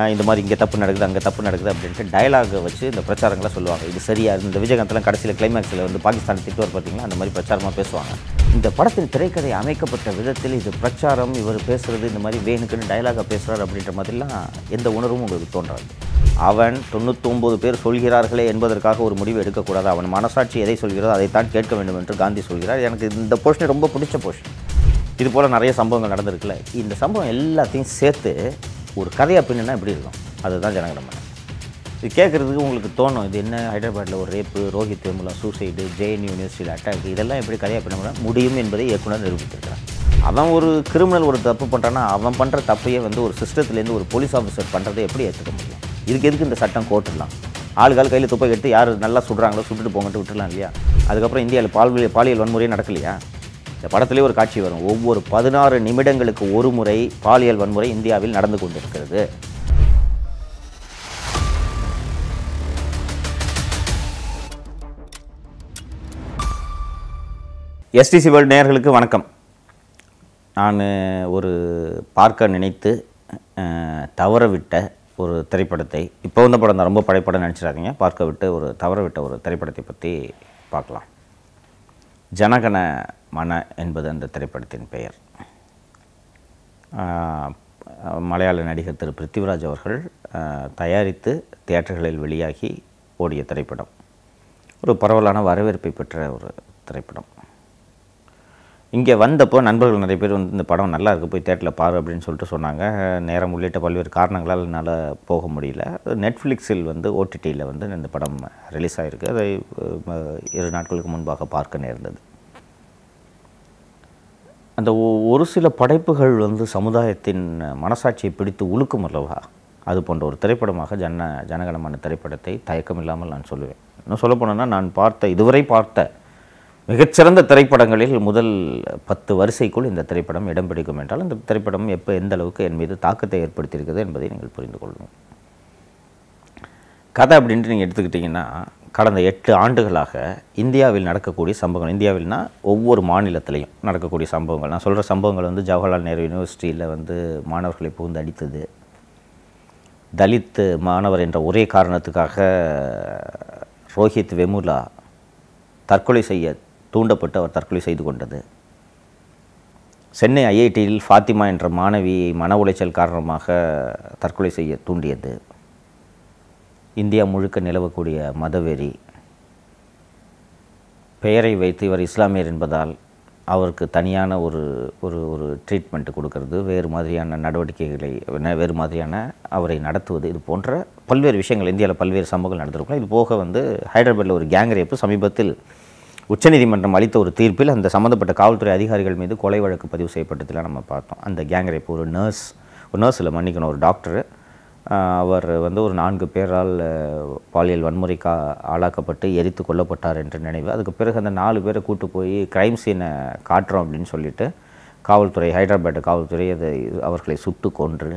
ஆஹ் இந்த மாதிரி இங்கே தப்பு நடக்குது அங்கே தப்பு நடக்குது அப்படின்ட்டு டயலாகை வச்சு இந்த பிரச்சாரங்களை சொல்லுவாங்க இது சரியா இந்த விஜயகாந்தெல்லாம் கடைசியில் கிளைமேக்ஸில் வந்து பாகிஸ்தான் திட்டுவார் பார்த்தீங்களா அந்த மாதிரி பிரச்சாரமாக பேசுவாங்க இந்த படத்தின் திரைக்கதை அமைக்கப்பட்ட விதத்தில் இது பிரச்சாரம் இவர் பேசுறது இந்த மாதிரி வேணுக்குன்னு டயலாக பேசுகிறார் அப்படின்ற மாதிரிலாம் எந்த உணர்வும் உங்களுக்கு தோன்றாது அவன் தொண்ணூத்தொம்பது பேர் சொல்கிறார்களே என்பதற்காக ஒரு முடிவு எடுக்கக்கூடாது அவன் மனசாட்சி எதை சொல்கிறதோ அதைத்தான் கேட்க வேண்டும் என்று காந்தி சொல்கிறார் எனக்கு இந்த போர்ஷன் ரொம்ப பிடிச்ச போர்ஷன் இது போல் நிறைய சம்பவங்கள் நடந்திருக்குல்ல இந்த சம்பவம் எல்லாத்தையும் சேர்த்து ஒரு கதையாக பின்னா எப்படி இருக்கும் அதுதான் ஜனகணமன இது கேட்குறதுக்கு உங்களுக்கு தோணும் இது என்ன ஹைதராபாத்தில் ஒரு rape Rohith Vemula suicide JN யூனிவர்சிட்டியில் அட்டாக் இதெல்லாம் எப்படி கதையாக பின்ன முடியும் என்பதை இயக்குனர் நிரூபித்திருக்கிறான் அவன் ஒரு கிரிமினல் ஒரு தப்பு பண்ணுறான்னா அவன் பண்ணுற தப்பையே வந்து ஒரு சிஸ்டத்துலேருந்து ஒரு போலீஸ் ஆஃபீஸர் பண்ணுறதை எப்படி ஏற்றுக்க முடியும் இதுக்கு எதுக்கு இந்த சட்டம் கோர்ட்டுலாம் ஆளுகால் கையில் துப்பை எடுத்து யார் நல்லா சுடுறாங்களோ சுட்டுட்டு போங்கட்டு விட்டுலாம் இல்லையா அதுக்கப்புறம் இந்தியாவில் பால்வியல் பாலியல் வன்முறையே நடக்கலையா இந்த படத்திலே ஒரு காட்சி வரும் ஒவ்வொரு பதினாறு நிமிடங்களுக்கு ஒரு முறை பாலியல் வன்முறை இந்தியாவில் நடந்து கொண்டிருக்கிறது எஸ்டிசி வேர்ல்டு நேயர்களுக்கு வணக்கம் நான் ஒரு பார்க்க நினைத்து அஹ், தவற விட்ட ஒரு திரைப்படத்தை இப்போ வந்த படம் தான் ரொம்ப படைப்படம் நினச்சிடாதீங்க பார்க்க விட்டு ஒரு தவற விட்ட ஒரு திரைப்படத்தை பற்றி பார்க்கலாம் ஜனகன மன என்பது அந்த திரைப்படத்தின் பெயர் ஆஹ், மலையாள நடிகர் திரு பிருத்திவிராஜ் அவர்கள் ஆஹ், தயாரித்து தியேட்டர்களில் வெளியாகி ஓடிய திரைப்படம் ஒரு பரவலான வரவேற்பை பெற்ற ஒரு திரைப்படம் இங்கே வந்தப்போ நண்பர்கள் நிறைய பேர் வந்து இந்த படம் நல்லா இருக்கு போய் தேட்டரில் பாரு அப்படின்னு சொல்லிட்டு சொன்னாங்க நேரம் உள்ளிட்ட பல்வேறு காரணங்களால் என்னால் போக முடியல நெட்ஃப்ளிக்ஸில் வந்து ஓடிடியில் வந்து இந்த படம் ரிலீஸ் ஆகிருக்கு அதை அஹ், இரு நாட்களுக்கு முன்பாக பார்க்க நேர்ந்தது அந்த ஒ- ஒரு சில படைப்புகள் வந்து சமுதாயத்தின் மனசாட்சியை பிடித்து உழுக்கும் அல்லவா அது போன்ற ஒரு திரைப்படமாக ஜன ஜனகணமான திரைப்படத்தை தயக்கம் இல்லாமல் நான் சொல்லுவேன் இன்னும் சொல்ல போனோன்னா நான் பார்த்த இதுவரை பார்த்த மிகச்சிறந்த திரைப்படங்களில் முதல் பத்து வரிசைக்குள் இந்த திரைப்படம் இடம் பிடிக்கும் என்றால் இந்த திரைப்படம் எப்போ எந்த அளவுக்கு என் மீது தாக்கத்தை ஏற்படுத்தியிருக்கிறது என்பதை நீங்கள் புரிந்து கொள்ளணும் கதை அப்படின்ட்டு நீங்கள் எடுத்துக்கிட்டிங்கன்னா கடந்த எட்டு ஆண்டுகளாக இந்தியாவில் நடக்கக்கூடிய சம்பவங்கள் இந்தியாவில்னா ஒவ்வொரு மாநிலத்திலையும் நடக்கக்கூடிய சம்பவங்கள் நான் சொல்கிற சம்பவங்கள் வந்து ஜவஹர்லால் நேரு யூனிவர்சிட்டியில் வந்து மாணவர்களை புகுந்து அடித்தது தலித் மாணவர் என்ற ஒரே காரணத்துக்காக ரோஹித் வெமுலா தற்கொலை செய்ய தூண்டப்பட்டு அவர் தற்கொலை செய்து கொண்டது சென்னை ஐஐடியில் ஃபாத்திமா என்ற மாணவியை மன உளைச்சல் காரணமாக தற்கொலை செய்ய தூண்டியது இந்தியா முழுக்க நிலவக்கூடிய மதவெறி பெயரை வைத்து இவர் இஸ்லாமியர் என்பதால் அவருக்கு தனியான ஒரு ஒரு ஒரு ட்ரீட்மெண்ட் கொடுக்கறது வேறு மாதிரியான நடவடிக்கைகளை ந- வேறு மாதிரியான அவரை நடத்துவது இது போன்ற பல்வேறு விஷயங்கள் இந்தியாவில் பல்வேறு சம்பவங்கள் நடந்திருக்கும் இது போக வந்து ஹைதராபாத்தில் ஒரு கேங் ரேப்பு சமீபத்தில் உச்சநீதிமன்றம் அளித்த ஒரு தீர்ப்பில் அந்த சம்மந்தப்பட்ட காவல்துறை அதிகாரிகள் மீது கொலை வழக்கு பதிவு செய்யப்பட்டதில் நம்ம பார்த்தோம் அந்த கேங் ரேப் ஒரு நர்ஸ் ஒரு நர்ஸ் இல்லை மன்னிக்கணும் ஒரு டாக்டர் அவர் வந்து ஒரு நான்கு பேரால் அஹ், பாலியல் வன்முறைக்கு ஆ- ஆளாக்கப்பட்டு எரித்து கொல்லப்பட்டார் என்ற நினைவு அதுக்கு பிறகு அந்த நாலு பேரை கூட்டு போய் கிரைம் சீனை காட்டுறோம் அப்படின்னு சொல்லிட்டு காவல்துறை ஹைதராபாத் காவல்துறை அதை அவர்களை சுட்டு கொன்று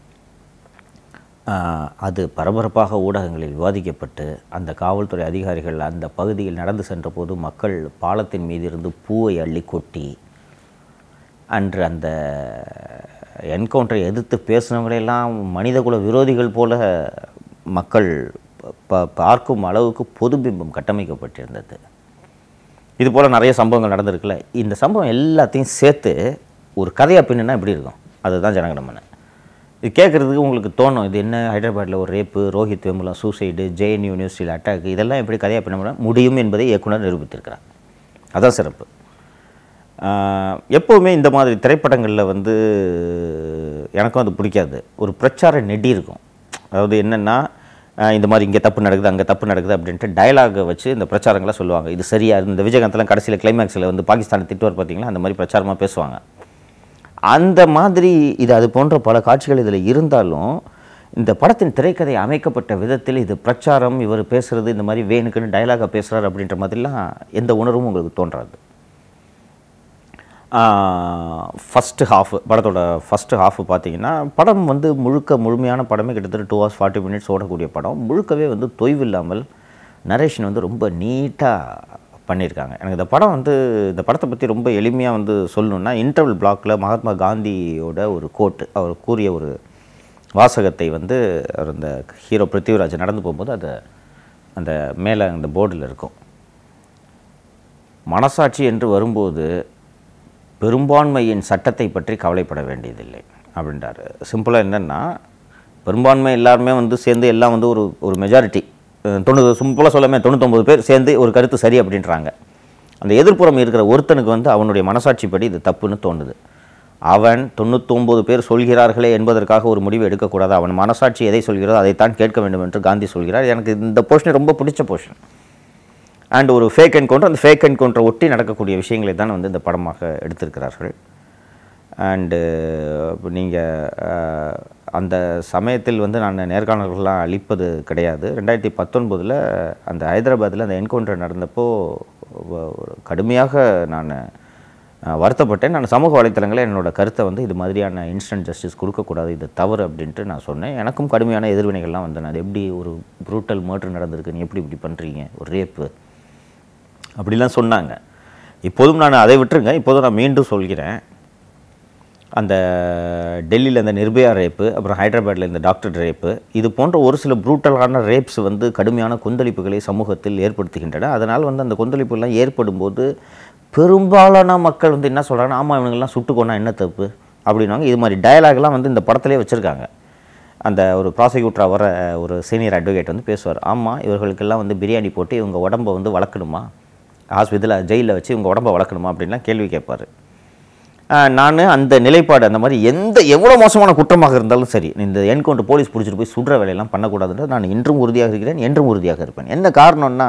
ஆஹ், அது பரபரப்பாக ஊடகங்களில் விவாதிக்கப்பட்டு அந்த காவல்துறை அதிகாரிகள் அந்த பகுதியில் நடந்து சென்றபோது மக்கள் பாலத்தின் மீது இருந்து பூவை அள்ளி கொட்டி அன்று அந்த என்கவுண்டரை எதிர்த்து பேசினவங்களையெல்லாம் மனிதகுல விரோதிகள் போல மக்கள் ப- பார்க்கும் அளவுக்கு பொது பிம்பம் கட்டமைக்கப்பட்டிருந்தது இது போல் நிறைய சம்பவங்கள் நடந்திருக்குல்ல இந்த சம்பவம் எல்லாத்தையும் சேர்த்து ஒரு கதையாக பின்னா எப்படி இருக்கும் அதுதான் ஜனகணமன இது கேட்குறதுக்கு உங்களுக்கு தோணும் இது என்ன ஹைதராபாத்தில் ஒரு rape Rohith Vemula suicide JN யூனிவர்சிட்டியில் அட்டாக் இதெல்லாம் எப்படி கதையாக பின்ன முடியும் என்பதை இயக்குனர் நிரூபித்திருக்கிறார் அதான் சிறப்பு ஆஹ் எப்போவுமே இந்த மாதிரி திரைப்படங்களில் வந்து எனக்கும் அது பிடிக்காது ஒரு பிரச்சார நெடி இருக்கும் அதாவது என்னென்னா இந்த மாதிரி இங்கே தப்பு நடக்குது அங்கே தப்பு நடக்குது அப்படின்ட்டு டயலாகை வச்சு இந்த பிரச்சாரங்களை சொல்லுவாங்க இது சரியா இந்த விஜயகாந்தெல்லாம் கடைசியில் கிளைமேக்ஸில் வந்து பாகிஸ்தானை திட்டுவார் பார்த்தீங்களா அந்த மாதிரி பிரச்சாரமாக பேசுவாங்க அந்த மாதிரி இது அது போன்ற பல காட்சிகள் இதில் இருந்தாலும் இந்த படத்தின் திரைக்கதை அமைக்கப்பட்ட விதத்தில் இது பிரச்சாரம் இவர் பேசுகிறது இந்த மாதிரி வேணுக்குன்னு டயலாக பேசுகிறார் அப்படின்ற மாதிரிலாம் எந்த உணர்வும் உங்களுக்கு தோன்றாது ஃபஸ்ட்டு ஹாஃப் படத்தோட ஃபஸ்ட்டு ஹாஃப் பார்த்தீங்கன்னா படம் வந்து முழுக்க முழுமையான படமே கிட்டத்தட்ட டூ ஹவர்ஸ் ஃபார்ட்டி மினிட்ஸ் ஓடக்கூடிய படம் முழுக்கவே வந்து தொய்வு இல்லாமல் நரேஷன் வந்து ரொம்ப நீட்டாக பண்ணியிருக்காங்க எனக்கு இந்த படம் வந்து இந்த படத்தை பற்றி ரொம்ப எளிமையாக வந்து சொல்லணுன்னா இன்டர்வல் பிளாக்கில் மகாத்மா காந்தியோட ஒரு கோட் அவர் கூறிய ஒரு வாசகத்தை வந்து அவர் அந்த ஹீரோ பிருத்திவிராஜ் நடந்து போகும்போது அதை அந்த மேலே அந்த போர்டில் இருக்கும் மனசாட்சி என்று வரும்போது பெரும்பான்மையின் சட்டத்தை பற்றி கவலைப்பட வேண்டியதில்லை அப்படின்றாரு சிம்பிளாக என்னென்னா பெரும்பான்மை எல்லாருமே வந்து சேர்ந்து எல்லாம் வந்து ஒரு ஒரு மெஜாரிட்டி தொண்ணூறு சிம்பிளாக சொல்லாமே தொண்ணூத்தொம்பது பேர் சேர்ந்து ஒரு கருத்து சரி அப்படின்றாங்க அந்த எதிர்ப்புறம் இருக்கிற ஒருத்தனுக்கு வந்து அவனுடைய மனசாட்சிப்படி இது தப்புன்னு தோணுது அவன் தொண்ணூத்தொம்பது பேர் சொல்கிறார்களே என்பதற்காக ஒரு முடிவு எடுக்கக்கூடாது அவன் மனசாட்சி எதை சொல்கிறதோ அதைத்தான் கேட்க வேண்டும் என்று காந்தி சொல்கிறார் எனக்கு இந்த போர்ஷன் ரொம்ப பிடிச்ச போர்ஷன் அண்ட் ஒரு ஃபேக் என்கவுண்டர் அந்த ஃபேக் என்கவுண்டரை ஒட்டி நடக்கக்கூடிய விஷயங்களை தான் வந்து இந்த படமாக எடுத்திருக்கிறார்கள் அண்டு நீங்கள் அந்த சமயத்தில் வந்து நான் நேர்காணல்கள்லாம் அளிப்பது கிடையாது ரெண்டாயிரத்தி பத்தொன்பதில் அந்த ஹைதராபாத்தில் அந்த என்கவுண்டர் நடந்தப்போ வ- ஒரு கடுமையாக நான் அஹ், வருத்தப்பட்டேன் நான் சமூக வலைத்தளங்களில் என்னோட கருத்தை வந்து இது மாதிரியான இன்ஸ்டன்ட் ஜஸ்டிஸ் கொடுக்கக்கூடாது இது தவறு அப்படின்ட்டு நான் சொன்னேன் எனக்கும் கடுமையான எதிர்வினைகள்லாம் வந்தன அது எப்படி ஒரு ப்ரூட்டல் மர்டர் நடந்திருக்கு நீ எப்படி இப்படி பண்ணுறீங்க ஒரு ரேப்பு அப்படிலாம் சொன்னாங்க இப்போதும் நான் அதை விட்டுருங்க இப்போதும் நான் மீண்டும் சொல்கிறேன் அந்த டெல்லியில் இந்த நிர்பயா ரேப்பு அப்புறம் ஹைதராபாத்தில் இந்த டாக்டர் ரேப்பு இது போன்ற ஒரு சில ப்ரூட்டலான ரேப்ஸ் வந்து கடுமையான கொந்தளிப்புகளை சமூகத்தில் ஏற்படுத்துகின்றன அதனால் வந்து அந்த கொந்தளிப்புலாம் ஏற்படும் போது பெரும்பாலான மக்கள் வந்து என்ன சொல்கிறாங்கன்னா ஆமாம் இவனுங்கெல்லாம் சுட்டு கொண்டா என்ன தப்பு அப்படின்வாங்க இது மாதிரி டயலாக்லாம் வந்து இந்த படத்திலே வச்சுருக்காங்க அந்த ஒரு ப்ராசிக்யூட்டராக வர ஒரு சீனியர் அட்வொகேட் வந்து பேசுவார் ஆமாம் இவர்களுக்கெல்லாம் வந்து பிரியாணி போட்டு இவங்க உடம்பை வந்து வளர்க்கணுமா ஹாஸ்பிட்டலில் ஜெயிலில் வச்சு இவங்க உடம்பை வளர்க்கணுமா அப்படின்லாம் கேள்வி கேட்பார் நான் அந்த நிலைப்பாடு அந்த மாதிரி எந்த எவ்வளோ மோசமான குற்றமாக இருந்தாலும் சரி இந்த என்கவுண்டர் போலீஸ் பிடிச்சிட்டு போய் சுடுற வேலையெல்லாம் பண்ணக்கூடாதுன்றது நான் இன்றும் உறுதியாக இருக்கிறேன் என்றும் உறுதியாக இருப்பேன் என்ன காரணம்னா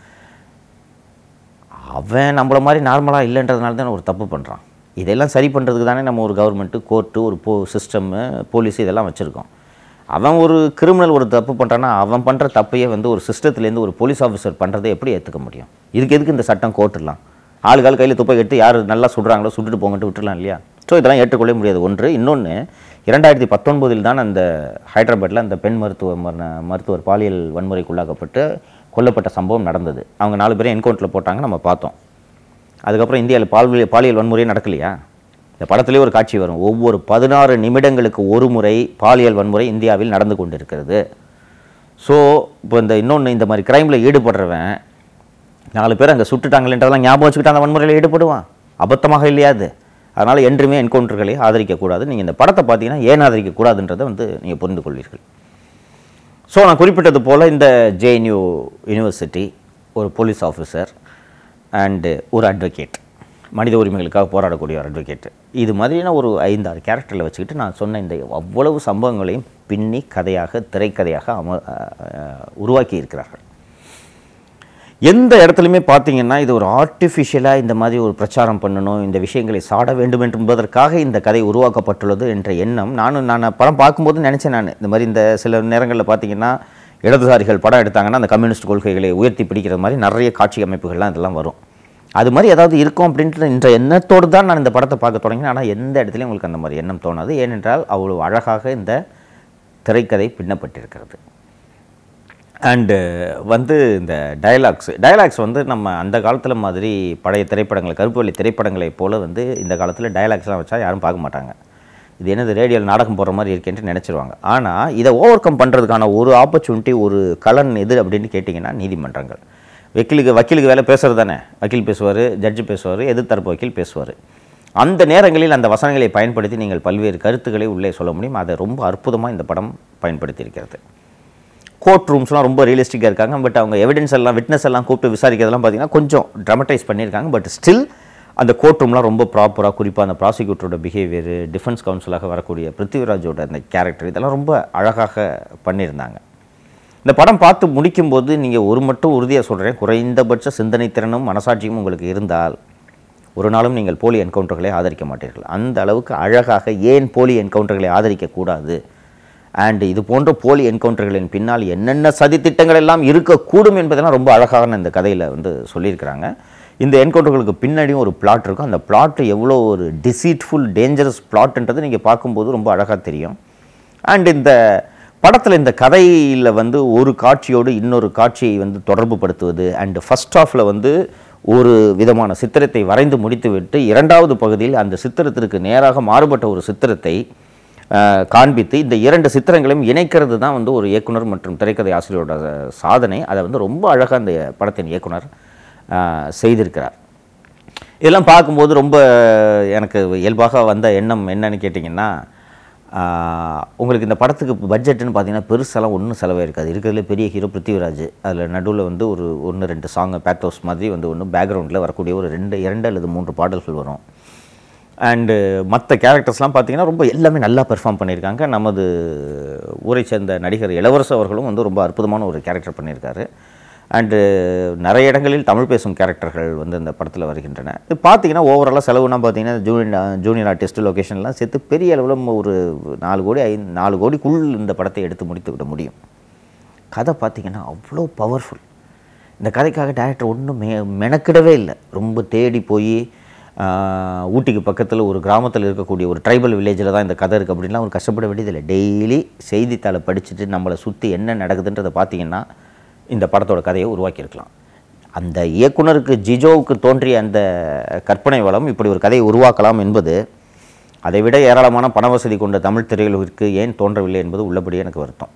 அவன் நம்மள மாதிரி நார்மலாக இல்லைன்றதுனால தான் ஒரு தப்பு பண்ணுறான் இதெல்லாம் சரி பண்ணுறதுக்கு தானே நம்ம ஒரு கவர்மெண்ட்டு கோர்ட்டு ஒரு போ சிஸ்டம்மு போலீஸ் இதெல்லாம் வச்சுருக்கோம் அவன் ஒரு கிரிமினல் ஒரு தப்பு பண்ணுறான்னா அவன் பண்ணுற தப்பையே வந்து ஒரு சிஸ்டத்துலேருந்து ஒரு போலீஸ் ஆஃபீஸர் பண்ணுறதை எப்படி ஏற்றுக்க முடியும் இதுக்கு எதுக்கு இந்த சட்டம் கோர்ட்டுலாம் ஆளுகால் கையில் துப்பை கட்டி யார் நல்லா சுடுறாங்களோ சுட்டுட்டு போங்கன்ட்டு விட்டுலாம் இல்லையா ஸோ இதெல்லாம் ஏற்றுக்கொள்ள முடியாது ஒன்று இன்னொன்று இரண்டாயிரத்தி பத்தொன்பதில் தான் அந்த ஹைதராபாத்தில் அந்த பெண் மருத்துவ மரண- மருத்துவர் பாலியல் வன்முறைக்குள்ளாக்கப்பட்டு கொல்லப்பட்ட சம்பவம் நடந்தது அவங்க நாலு பேரும் என்கவுண்டரில் போட்டாங்க நம்ம பார்த்தோம் அதுக்கப்புறம் இந்தியாவில் பாலியல் பாலியல் வன்முறையே நடக்கலையா இந்த படத்திலே ஒரு காட்சி வரும் ஒவ்வொரு பதினாறு நிமிடங்களுக்கு ஒரு முறை பாலியல் வன்முறை இந்தியாவில் நடந்து கொண்டிருக்கிறது ஸோ இப்போ இந்த இன்னொன்று இந்த மாதிரி கிரைமில் ஈடுபடுறவன் நாலு பேர் அங்கே சுட்டுட்டாங்களேன்றதெல்லாம் ஞாபகம் வச்சுக்கிட்டு அந்த வன்முறையில் ஈடுபடுவான் அபத்தமாக இல்லையா அது அதனால் என்றுமே என்கவுண்டர்களை ஆதரிக்கக்கூடாது நீங்கள் இந்த படத்தை பார்த்தீங்கன்னா ஏன் ஆதரிக்கக்கூடாதுன்றதை வந்து நீங்கள் புரிந்து கொள்வீர்கள் ஸோ நான் குறிப்பிட்டது போல் இந்த ஜேஎன்யூ யூனிவர்சிட்டி ஒரு போலீஸ் ஆஃபீஸர் அண்டு ஒரு அட்வொகேட் மனித உரிமைகளுக்காக போராடக்கூடிய ஒரு அட்வொகேட் இது மாதிரியான ஒரு ஐந்தாறு கேரக்டரில் வச்சுக்கிட்டு நான் சொன்ன இந்த அவ்வளவு சம்பவங்களையும் பின்னி கதையாக திரைக்கதையாக அம அஹ், உருவாக்கி இருக்கிறார்கள் எந்த இடத்துலையுமே பார்த்தீங்கன்னா இது ஒரு ஆர்டிஃபிஷியலாக இந்த மாதிரி ஒரு பிரச்சாரம் பண்ணணும் இந்த விஷயங்களை சாட வேண்டும் என்பதற்காக இந்த கதை உருவாக்கப்பட்டுள்ளது என்ற எண்ணம் நானும் நான் படம் பார்க்கும்போது நினச்சேன் நான் இந்த மாதிரி இந்த சில நேரங்களில் பார்த்தீங்கன்னா இடதுசாரிகள் படம் எடுத்தாங்கன்னா அந்த கம்யூனிஸ்ட் கொள்கைகளை உயர்த்தி பிடிக்கிற மாதிரி நிறைய காட்சி அமைப்புகள்லாம் இதெல்லாம் வரும் அது மாதிரி ஏதாவது இருக்கும் அப்படின்ற இந்த எண்ணத்தோடு தான் நான் இந்த படத்தை பார்க்க தொடங்கினேன் ஆனால் எந்த இடத்துலையும் உங்களுக்கு அந்த மாதிரி எண்ணம் தோணாது ஏனென்றால் அவ்வளோ அழகாக இந்த திரைக்கதை பின்னப்பட்டிருக்கிறது அண்டு வந்து இந்த டயலாக்ஸ் டயலாக்ஸ் வந்து நம்ம அந்த காலத்தில் மாதிரி பழைய திரைப்படங்கள் கருப்பு வெள்ளை திரைப்படங்களைப் போல வந்து இந்த காலத்தில் டயலாக்ஸ்லாம் வச்சா யாரும் பார்க்க மாட்டாங்க இது என்னது ரேடியோவில் நாடகம் போடுற மாதிரி இருக்கேன்ட்டு நினச்சிருவாங்க ஆனால் இதை ஓவர் கம் பண்ணுறதுக்கான ஒரு ஆப்பர்ச்சுனிட்டி ஒரு கலன் எது அப்படின்னு கேட்டிங்கன்னா நீதிமன்றங்கள் வக்கீலுக்கு வக்கீலுக்கு வேலை பேசுகிறது தானே வக்கீல் பேசுவார் ஜட்ஜு பேசுவார் எதிர்த்தரப்பு வக்கீல் பேசுவார் அந்த நேரங்களில் அந்த வசனங்களை பயன்படுத்தி நீங்கள் பல்வேறு கருத்துக்களை உள்ளே சொல்ல முடியும் அதை ரொம்ப அற்புதமாக இந்த படம் பயன்படுத்தி இருக்கிறது கோர்ட் ரூம்ஸ்லாம் ரொம்ப ரியலிஸ்டிக்காக இருக்காங்க பட் அவங்க எவிடன்ஸ் எல்லாம் விட்னஸ் எல்லாம் கூப்பிட்டு விசாரிக்கிறதெல்லாம் பார்த்தீங்கன்னா கொஞ்சம் ட்ரமடைஸ் பண்ணியிருக்காங்க பட் ஸ்டில் அந்த கோர்ட் ரூம்லாம் ரொம்ப ப்ராப்பராக குறிப்பாக அந்த ப்ராசிக்யூட்டரோட பிஹேவியர் டிஃபென்ஸ் கவுன்சிலாக வரக்கூடிய பிருத்திவிராஜோட அந்த கேரக்டர் இதெல்லாம் ரொம்ப அழகாக பண்ணியிருந்தாங்க இந்த படம் பார்த்து முடிக்கும்போது நீங்கள் ஒரு மட்டும் உறுதியாக சொல்கிறேன் குறைந்தபட்ச சிந்தனை திறனும் மனசாட்சியும் உங்களுக்கு இருந்தால் ஒரு நாளும் நீங்கள் போலி என்கவுண்டர்களை ஆதரிக்க மாட்டீர்கள் அந்த அளவுக்கு அழகாக ஏன் போலி என்கவுண்டர்களை ஆதரிக்கக்கூடாது அண்ட் இது போன்ற போலி என்கவுண்டர்களின் பின்னால் என்னென்ன சதித்திட்டங்கள் எல்லாம் இருக்கக்கூடும் என்பதெல்லாம் ரொம்ப அழகான இந்த கதையில் வந்து சொல்லியிருக்கிறாங்க இந்த என்கவுண்டர்களுக்கு பின்னாடியும் ஒரு பிளாட் இருக்கும் அந்த பிளாட் எவ்வளோ ஒரு டிசீட்ஃபுல் டேஞ்சரஸ் பிளாட்ன்றது நீங்கள் பார்க்கும்போது ரொம்ப அழகாக தெரியும் அண்ட் இந்த படத்தில் இந்த கதையில் வந்து ஒரு காட்சியோடு இன்னொரு காட்சியை வந்து தொடர்பு படுத்துவது அண்ட் ஃபர்ஸ்ட் ஹாஃபில் வந்து ஒரு விதமான சித்திரத்தை வரைந்து முடித்துவிட்டு இரண்டாவது பகுதியில் அந்த சித்திரத்திற்கு நேராக மாறுபட்ட ஒரு சித்திரத்தை அஹ், காண்பித்து இந்த இரண்டு சித்திரங்களையும் இணைக்கிறது தான் வந்து ஒரு இயக்குனர் மற்றும் திரைக்கதை ஆசிரியரோட சாதனை அதை வந்து ரொம்ப அழகாக அந்த படத்தின் இயக்குனர் அஹ், செய்திருக்கிறார் இதெல்லாம் பார்க்கும்போது ரொம்ப எனக்கு இயல்பாக வந்த எண்ணம் என்னன்னு கேட்டிங்கன்னா ஆஹ், உங்களுக்கு இந்த படத்துக்கு பட்ஜெட்டுன்னு பார்த்தீங்கன்னா பெருசெல்லாம் ஒன்றும் செலவே இருக்காது இருக்கிறதுல பெரிய ஹீரோ பிருத்திவிராஜ் அதில் நடுவில் வந்து ஒரு ஒன்று ரெண்டு சாங் பேத்தோஸ் மாதிரி வந்து ஒன்று பேக்ரவுண்டில் வரக்கூடிய ஒரு ரெண்டு இரண்டு அல்லது மூன்று பாடல்கள் வரும் அண்டு மற்ற கேரக்டர்ஸ்லாம் பார்த்தீங்கன்னா ரொம்ப எல்லாமே நல்லா பெர்ஃபார்ம் பண்ணியிருக்காங்க நமது ஊரை சேர்ந்த நடிகர் இளவரசு அவர்களும் வந்து ரொம்ப அற்புதமான ஒரு கேரக்டர் பண்ணியிருக்காரு அண்டு நிறைய இடங்களில் தமிழ் பேசும் கேரக்டர்கள் வந்து இந்த படத்தில் வருகின்றன இது பார்த்தீங்கன்னா ஓவராலாக செலவுனா பார்த்தீங்கன்னா ஜூனியர் ஜூனியர் ஆர்டிஸ்ட் லொகேஷன்லாம் சேர்த்து பெரிய அளவில் ஒரு நாலு கோடி ஐந்து நாலு கோடிக்குள் இந்த படத்தை எடுத்து முடித்து விட முடியும் கதை பார்த்தீங்கன்னா அவ்வளோ பவர்ஃபுல் இந்த கதைக்காக டேரக்டர் ஒன்றும் மெ மெனக்கிடவே இல்லை ரொம்ப தேடி போய் ஆஹ், ஊட்டிக்கு பக்கத்தில் ஒரு கிராமத்தில் இருக்கக்கூடிய ஒரு ட்ரைபல் வில்லேஜில் தான் இந்த கதை இருக்குது அப்படின்லாம் ஒரு கஷ்டப்பட வேண்டியதில்லை டெய்லி செய்தித்தாளை படிச்சுட்டு நம்மளை சுற்றி என்ன நடக்குதுன்றதை பார்த்தீங்கன்னா இந்த படத்தோட கதையை உருவாக்கியிருக்கலாம் அந்த இயக்குனருக்கு ஜிஜோவுக்கு தோன்றிய அந்த கற்பனை வளம் இப்படி ஒரு கதையை உருவாக்கலாம் என்பது அதை விட ஏராளமான பண வசதி கொண்ட தமிழ் திரையுலகிற்கு ஏன் தோன்றவில்லை என்பது உள்ளபடியே எனக்கு வருத்தம்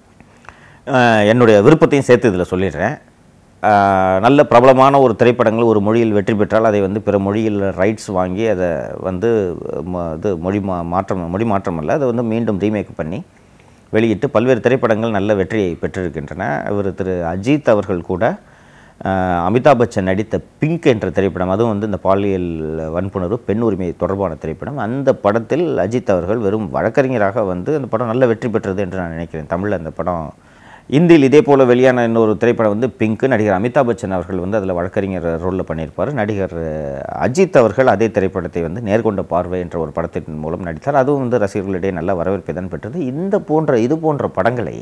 அஹ் என்னுடைய விருப்பத்தையும் சேர்த்து இதில் சொல்லிடுறேன் அஹ் நல்ல பிரபலமான ஒரு திரைப்படங்கள் ஒரு மொழியில் வெற்றி பெற்றால் அதை வந்து பிற மொழியில் ரைட்ஸ் வாங்கி அதை வந்து ம- இது மொழி மா மாற்றம் மொழி மாற்றம் அல்ல அதை வந்து மீண்டும் ரீமேக் பண்ணி வெளியிட்டு பல்வேறு திரைப்படங்கள் நல்ல வெற்றியை பெற்றிருக்கின்றன இவர் திரு அஜித் அவர்கள் கூட அஹ் அமிதாப் பச்சன் நடித்த பிங்க் என்ற திரைப்படம் அதுவும் வந்து இந்த பாலியல் வன்புணர்வு பெண் உரிமை தொடர்பான திரைப்படம் அந்த படத்தில் அஜித் அவர்கள் வெறும் வழக்கறிஞராக வந்து அந்த படம் நல்ல வெற்றி பெற்றது என்று நான் நினைக்கிறேன் தமிழில் அந்த படம் இந்தியில் இதே போல் வெளியான இன்னொரு திரைப்படம் வந்து பிங்க் நடிகர் அமிதாப் பச்சன் அவர்கள் வந்து அதில் வழக்கறிஞர் ரோலில் பண்ணியிருப்பார் நடிகர் அஹ், அஜித் அவர்கள் அதே திரைப்படத்தை வந்து நேர்கொண்ட பார்வை என்ற ஒரு படத்தின் மூலம் நடித்தார் அதுவும் வந்து ரசிகர்களிடையே நல்ல வரவேற்பை தான் பெற்றது இந்த போன்ற இது போன்ற படங்களை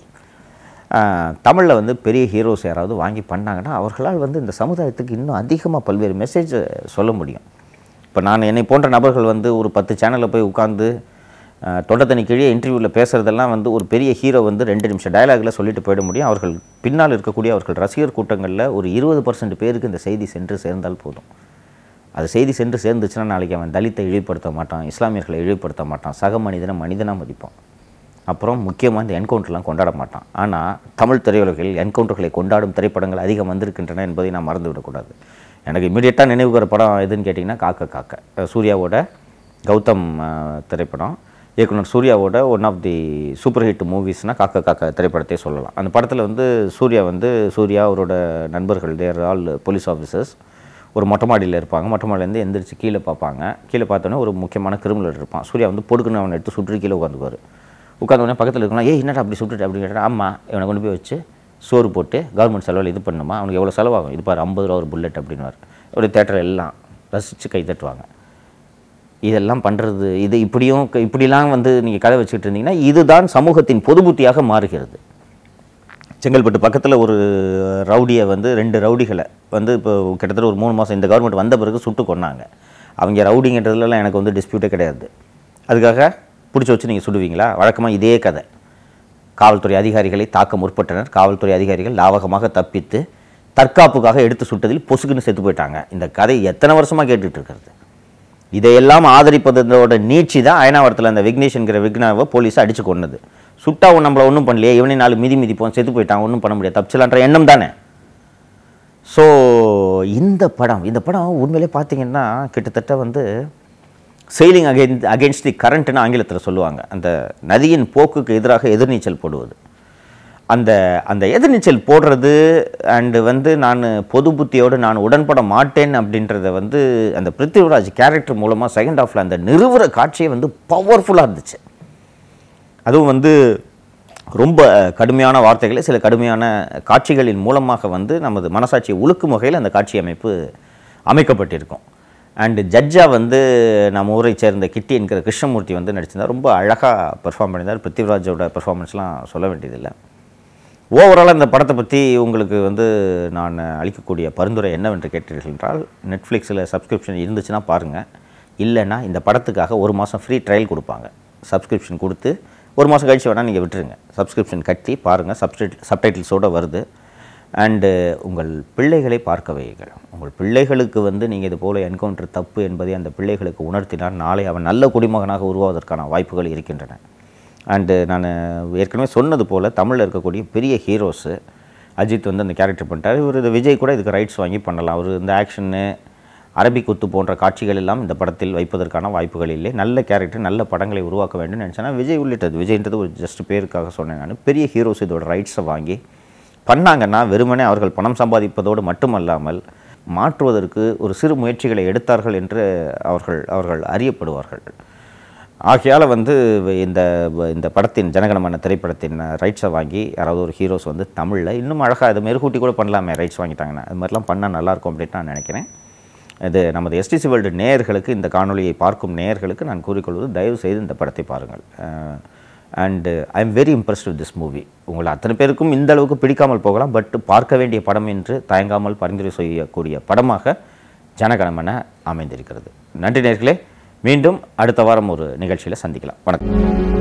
தமிழில் வந்து பெரிய ஹீரோஸ் யாராவது வாங்கி பண்ணாங்கன்னா அவர்களால் வந்து இந்த சமுதாயத்துக்கு இன்னும் அதிகமாக பல்வேறு மெசேஜ் சொல்ல முடியும் இப்போ நான் என்னை போன்ற நபர்கள் வந்து ஒரு பத்து சேனலில் போய் உட்காந்து தொண்டத்தனி கீழே இன்டர்வியூவில் பேசுகிறதெல்லாம் வந்து ஒரு பெரிய ஹீரோ வந்து ரெண்டு நிமிஷம் டயலாகில் சொல்லிட்டு போயிட முடியும் அவர்கள் பின்னால் இருக்கக்கூடிய அவர்கள் ரசிகர் கூட்டங்களில் ஒரு இருபது பர்சன்ட் பேருக்கு இந்த செய்தி சென்று சேர்ந்தால் போதும் அது செய்தி சென்று சேர்ந்துச்சுன்னா நாளைக்கு அவன் தலித்தை இழிவுபடுத்த மாட்டான் இஸ்லாமியர்களை இழிவுபடுத்த மாட்டான் சக மனிதனை மனிதனாக மதிப்பான் அப்புறம் முக்கியமாக இந்த என்கவுண்டர்லாம் கொண்டாட மாட்டான் ஆனால் தமிழ் திரையுலகில் என்கவுண்டர்களை கொண்டாடும் திரைப்படங்கள் அதிகம் வந்திருக்கின்றன என்பதை நான் மறந்து விடக்கூடாது எனக்கு இமீடியட்டாக நினைவுகிற படம் எதுன்னு கேட்டிங்கன்னா காக்க காக்க அஹ் சூர்யாவோட கௌதம் அஹ், திரைப்படம் இயக்குனர் சூர்யாவோட one of the super hit மூவிஸ்னால் காக்க காக்க திரைப்படத்தை சொல்லலாம் அந்த படத்தில் வந்து சூர்யா வந்து சூர்யா அவரோட நண்பர்கள் தேர் ஆல் போலீஸ் ஆஃபீஸர்ஸ் ஒரு மொட்டை மாடியில் இருப்பாங்க மொட்டை மாடியிலேருந்து எந்திரிச்சு கீழே பார்ப்பாங்க கீழே பார்த்தோன்னே ஒரு முக்கியமான கிரிமினல் இருப்பான் சூர்யா வந்து பொடுக்குன்னு அவனை எடுத்து சுற்றி கீழே உட்காந்துக்குவார் உட்காந்த உடனே பக்கத்தில் இருக்கலாம் ஏய் என்னடா அப்படி சுட்டுட்டு அப்படின்னு கேட்டால் ஆமாம் இவனை கொண்டு போய் வச்சு சோறு போட்டு கவர்மெண்ட் செலவில் இது பண்ணுமா அவனுக்கு எவ்வளோ செலவாகும் இது பாரு ஐம்பது ரூபா ஒரு புல்லட் அப்படின்னுவார் ஒரு தேட்டர் எல்லாம் ரசித்து கை தட்டுவாங்க இதெல்லாம் பண்ணுறது இது இப்படியும் க- இப்படிலாம் வந்து நீங்கள் கதை வச்சுக்கிட்டு இருந்தீங்கன்னா இதுதான் சமூகத்தின் பொது புத்தியாக மாறுகிறது செங்கல்பட்டு பக்கத்தில் ஒரு ரவுடியை வந்து ரெண்டு ரவுடிகளை வந்து இப்போ கிட்டத்தட்ட ஒரு மூணு மாதம் இந்த கவர்மெண்ட் வந்த பிறகு சுட்டு கொன்னாங்க அவங்க ரவுடிங்கன்றதுலலாம் எனக்கு வந்து டிஸ்பியூட்டே கிடையாது அதுக்காக பிடிச்சி வச்சு நீங்கள் சுடுவீங்களா வழக்கமாக இதே கதை காவல்துறை அதிகாரிகளை தாக்க முற்பட்டனர் காவல்துறை அதிகாரிகள் லாவகமாக தப்பித்து தற்காப்புக்காக எடுத்து சுட்டதில் பொசுக்குன்னு செத்து போயிட்டாங்க இந்த கதை எத்தனை வருஷமாக கேட்டுட்டு இருக்கிறது இதையெல்லாம் ஆதரிப்பதோட நீட்சி தான் அயனாவரத்தில் அந்த விக்னேஷ் என்கிற விக்னாவை போலீஸ் அடிச்சு கொன்னது சுட்டா உன் நம்மளை ஒன்றும் பண்ணலையே இவனே நாலு மிதி மிதிப்போம் செத்து போயிட்டான் ஒன்றும் பண்ண முடியாது தப்பிச்சலான்ற எண்ணம் தானே ஸோ இந்த படம் இந்த படம் உண்மையிலே பார்த்தீங்கன்னா கிட்டத்தட்ட வந்து செயிலிங் அகெயின் அகெயின்ஸ்ட் தி கரண்ட்னு ஆங்கிலத்தில் சொல்லுவாங்க அந்த நதியின் போக்குக்கு எதிராக எதிர்நீச்சல் போடுவது அந்த அந்த எதிர்நீச்சல் போடுறது அண்டு வந்து நான் பொது புத்தியோடு நான் உடன்பட மாட்டேன் அப்படின்றத வந்து அந்த பிருத்திவிராஜ் கேரக்டர் மூலமாக செகண்ட் ஹாஃபில் அந்த நிறுவுற காட்சியே வந்து பவர்ஃபுல்லாக இருந்துச்சு அதுவும் வந்து ரொம்ப கடுமையான வார்த்தைகளை சில கடுமையான காட்சிகளின் மூலமாக வந்து நமது மனசாட்சியை உழுக்கும் வகையில் அந்த காட்சி அமைப்பு அமைக்கப்பட்டிருக்கும் அண்டு ஜட்ஜா வந்து நம்ம ஊரை சேர்ந்த கிட்டி என்கிற கிருஷ்ணமூர்த்தி வந்து நடிச்சிருந்தார் ரொம்ப அழகாக பெர்ஃபார்ம் பண்ணியிருந்தார் பிருத்திவிராஜோட பெர்ஃபார்மன்ஸ்லாம் சொல்ல வேண்டியதில்லை ஓவராலாக இந்த படத்தை பற்றி உங்களுக்கு வந்து நான் அளிக்கக்கூடிய பரிந்துரை என்னவென்று கேட்டீர்கள் என்றால் நெட்ஃப்ளிக்ஸில் சப்ஸ்கிரிப்ஷன் இருந்துச்சுன்னா பாருங்கள் இல்லைன்னா இந்த படத்துக்காக ஒரு மாதம் ஃப்ரீ ட்ரையல் கொடுப்பாங்க சப்ஸ்கிரிப்ஷன் கொடுத்து ஒரு மாதம் கழிச்சு வேணால் நீங்கள் விட்டுருங்க சப்ஸ்கிரிப்ஷன் கட்டி பாருங்கள் சப்டைட் சப்டைட்டில்ஸோடு வருது அண்டு உங்கள் பிள்ளைகளை பார்க்க வையுங்கள் உங்கள் பிள்ளைகளுக்கு வந்து நீங்கள் இது போல் என்கவுண்டர் தப்பு என்பதை அந்த பிள்ளைகளுக்கு உணர்த்தினால் நாளை அவன் நல்ல குடிமகனாக உருவாவதற்கான வாய்ப்புகள் இருக்கின்றன அண்டு நான் ஏற்கனவே சொன்னது போல் தமிழில் இருக்கக்கூடிய பெரிய ஹீரோஸு அஜித் வந்து அந்த கேரக்டர் பண்ணிட்டார் இவர் இது விஜய் கூட இதுக்கு ரைட்ஸ் வாங்கி பண்ணலாம் அவர் இந்த ஆக்ஷனு அரபிக் குத்து போன்ற காட்சிகள் எல்லாம் இந்த படத்தில் வைப்பதற்கான வாய்ப்புகள் இல்லை நல்ல கேரக்டர் நல்ல படங்களை உருவாக்க வேண்டும் நினச்சேன்னா விஜய் உள்ளிட்டது விஜய்ன்றது ஒரு ஜஸ்ட் பேருக்காக சொன்னேன் நான் பெரிய ஹீரோஸ் இதோட ரைட்ஸை வாங்கி பண்ணாங்கன்னா வெறுமனே அவர்கள் பணம் சம்பாதிப்பதோடு மட்டுமல்லாமல் மாற்றுவதற்கு ஒரு சிறு முயற்சிகளை எடுத்தார்கள் என்று அவர்கள் அவர்கள் அறியப்படுவார்கள் ஆகையால் வந்து இந்த இந்த படத்தின் ஜனகணமன திரைப்படத்தின் ரைட்ஸை வாங்கி யாராவது ஒரு ஹீரோஸ் வந்து தமிழில் இன்னும் அழகாக இது மெருகூட்டி கூட பண்ணலாமே ரைட்ஸ் வாங்கிட்டாங்கன்னா அது மாதிரிலாம் பண்ணால் நல்லாயிருக்கும் அப்படின்னு நான் நினைக்கிறேன் இது நமது எஸ்டிசி வேர்ல்டு நேயர்களுக்கு இந்த காணொளியை பார்க்கும் நேயர்களுக்கு நான் கூறிக்கொள்வது தயவு செய்து இந்த படத்தை பாருங்கள் and I am very impressed with this movie உங்களை அத்தனை பேருக்கும் இந்த அளவுக்கு பிடிக்காமல் போகலாம் பட் பார்க்க வேண்டிய படம் என்று தயங்காமல் பரிந்துரை செய்யக்கூடிய படமாக ஜனகணமன அமைந்திருக்கிறது நன்றி நேர்களே மீண்டும் அடுத்த வாரம் ஒரு நிகழ்ச்சியில் சந்திக்கலாம் வணக்கம்